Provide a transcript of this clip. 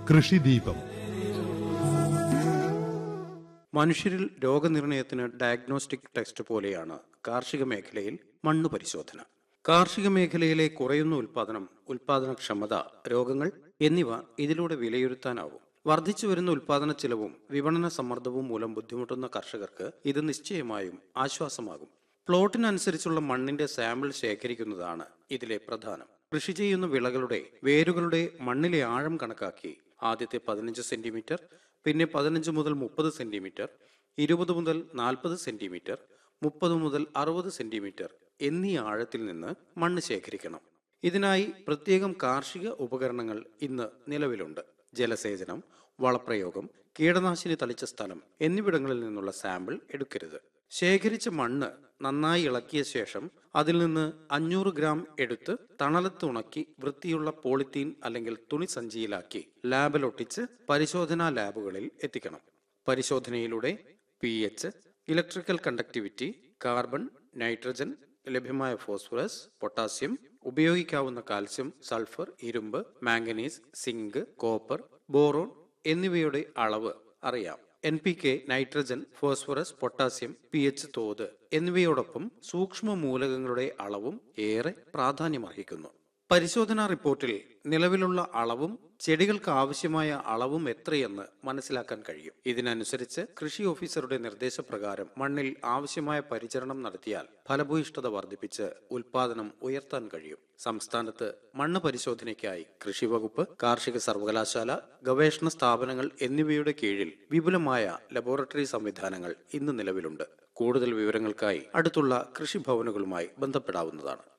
കൃഷിദീപം മനുഷ്യരിൽ രോഗനിർണയത്തിന് diagnostic test പോലെയാണ് കാർഷിക മേഖലയിൽ മണ്ണ് പരിശോധന കാർഷിക മേഖലയിലെ കുറയുന്ന ഉൽപാദനം ഉൽപാദനക്ഷമത രോഗങ്ങൾ എന്നിവ ഇതിലൂടെ വിലയിരുത്താനാവും വർദ്ധിച്ചു വരുന്ന ഉൽപാദന ചെലവും വിപണന സമ്മർദ്ദവും മൂലം ബുദ്ധിമുട്ടുന്ന കർഷകർക്ക് ഇത് നിശ്ചയമായും ആശ്വാസമാകും പ്ലോട്ടിനനുസരിച്ചുള്ള മണ്ണിന്റെ സാമ്പിൾ ശേഖരിക്കുന്നതാണ് ഇതിലെ പ്രധാനം കൃഷി ചെയ്യുന്ന വിളകളുടെ വേരുകളുടെ മണ്ണിലെ ആഴം കണക്കാക്കി ആദ്യത്തെ പതിനഞ്ച് സെന്റിമീറ്റർ പിന്നെ പതിനഞ്ച് മുതൽ മുപ്പത് സെന്റിമീറ്റർ ഇരുപത് മുതൽ നാൽപ്പത് സെന്റിമീറ്റർ മുപ്പത് മുതൽ അറുപത് സെന്റിമീറ്റർ എന്നീ ആഴത്തിൽ നിന്ന് മണ്ണ് ശേഖരിക്കണം ഇതിനായി പ്രത്യേകം കാർഷിക ഉപകരണങ്ങൾ ഇന്ന് നിലവിലുണ്ട് ജലസേചനം വളപ്രയോഗം കീടനാശിനി തളിച്ച സ്ഥലം എന്നിവിടങ്ങളിൽ നിന്നുള്ള സാമ്പിൾ എടുക്കരുത് ശേഖരിച്ച മണ്ണ് നന്നായി ഇളക്കിയ ശേഷം അതിൽ നിന്ന് അഞ്ഞൂറ് ഗ്രാം എടുത്ത് തണലത്ത് ഉണക്കി വൃത്തിയുള്ള പോളിത്തീൻ അല്ലെങ്കിൽ തുണി സഞ്ചിയിലാക്കി ലാബിലൊട്ടിച്ച് പരിശോധനാ ലാബുകളിൽ എത്തിക്കണം പരിശോധനയിലൂടെ P H electrical conductivity carbon nitrogen ലഭ്യമായ ഫോസ്ഫറസ് പൊട്ടാസ്യം ഉപയോഗിക്കാവുന്ന കാൽസ്യം സൾഫർ ഇരുമ്പ് മാംഗനീസ് സിങ്ക് കോപ്പർ ബോറോൺ എന്നിവയുടെ അളവ് അറിയാം N P K nitrogen phosphorus potassium P H തോത് എന്നിവയോടൊപ്പം സൂക്ഷ്മ മൂലകങ്ങളുടെ അളവും ഏറെ പ്രാധാന്യമർഹിക്കുന്നു പരിശോധനാ റിപ്പോർട്ടിൽ നിലവിലുള്ള അളവും ചെടികൾക്ക് ആവശ്യമായ അളവും എത്രയെന്ന് മനസ്സിലാക്കാൻ കഴിയും ഇതിനനുസരിച്ച് കൃഷി ഓഫീസറുടെ നിർദ്ദേശപ്രകാരം മണ്ണിൽ ആവശ്യമായ പരിചരണം നടത്തിയാൽ ഫലഭൂയിഷ്ഠത വർദ്ധിപ്പിച്ച് ഉൽപാദനം ഉയർത്താൻ കഴിയും സംസ്ഥാനത്ത് മണ്ണ് പരിശോധനയ്ക്കായി കൃഷി വകുപ്പ് കാർഷിക സർവകലാശാല ഗവേഷണ സ്ഥാപനങ്ങൾ എന്നിവയുടെ കീഴിൽ വിപുലമായ ലബോറട്ടറി സംവിധാനങ്ങൾ ഇന്ന് നിലവിലുണ്ട് കൂടുതൽ വിവരങ്ങൾക്കായി അടുത്തുള്ള കൃഷിഭവനുകളുമായി ബന്ധപ്പെടാവുന്നതാണ്